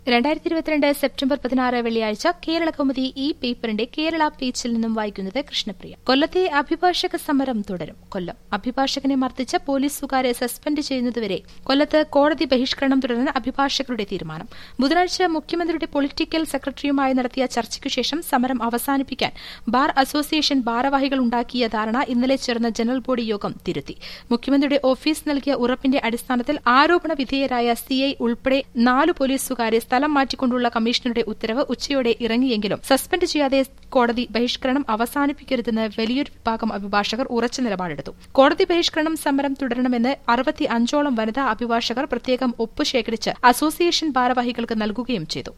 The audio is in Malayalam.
രണ്ടായിരത്തി ഇരുപത്തിരണ്ട് സെപ്റ്റംബർ പതിനാറ് വെള്ളിയാഴ്ച കേരള കൗമുദി ഈ പേപ്പറിന്റെ കേരള പേജിൽ നിന്നും വായിക്കുന്നത് കൃഷ്ണപ്രിയ കൊല്ലത്തെ അഭിഭാഷക സമരം തുടരും കൊല്ലം അഭിഭാഷകനെ മർദ്ദിച്ച പോലീസുകാരെ സസ്പെൻഡ് ചെയ്യുന്നതുവരെ കൊല്ലത്ത് കോടതി ബഹിഷ്കരണം തുടരാൻ അഭിഭാഷകരുടെ തീരുമാനം ബുധനാഴ്ച മുഖ്യമന്ത്രിയുടെ പൊളിറ്റിക്കൽ സെക്രട്ടറിയുമായി നടത്തിയ ചർച്ചയ്ക്കു ശേഷം സമരം അവസാനിപ്പിക്കാൻ ബാർ അസോസിയേഷൻ ഭാരവാഹികൾ ഉണ്ടാക്കിയ ധാരണ ഇന്നലെ ചേർന്ന ജനറൽ ബോഡി യോഗം തിരുത്തി മുഖ്യമന്ത്രിയുടെ ഓഫീസ് നൽകിയ ഉറപ്പിന്റെ അടിസ്ഥാനത്തിൽ ആരോപണ വിധേയരായ സിഐ ഉൾപ്പെടെ നാലു പോലീസുകാരെ സ്ഥലം മാറ്റിക്കൊണ്ടുള്ള കമ്മീഷണറുടെ ഉത്തരവ് ഉച്ചയോടെ ഇറങ്ങിയെങ്കിലും സസ്പെൻഡ് ചെയ്യാതെ കോടതി ബഹിഷ്കരണം അവസാനിപ്പിക്കരുതെന്ന് വലിയൊരു വിഭാഗം അഭിഭാഷകർ ഉറച്ച നിലപാടെടുത്തു കോടതി ബഹിഷ്കരണം സമരം തുടരണമെന്ന് അറുപത്തി അഞ്ചോളം വനിതാ അഭിഭാഷകർ പ്രത്യേകം ഒപ്പ് ശേഖരിച്ച് അസോസിയേഷൻ ഭാരവാഹികൾക്ക് നൽകുകയും ചെയ്തു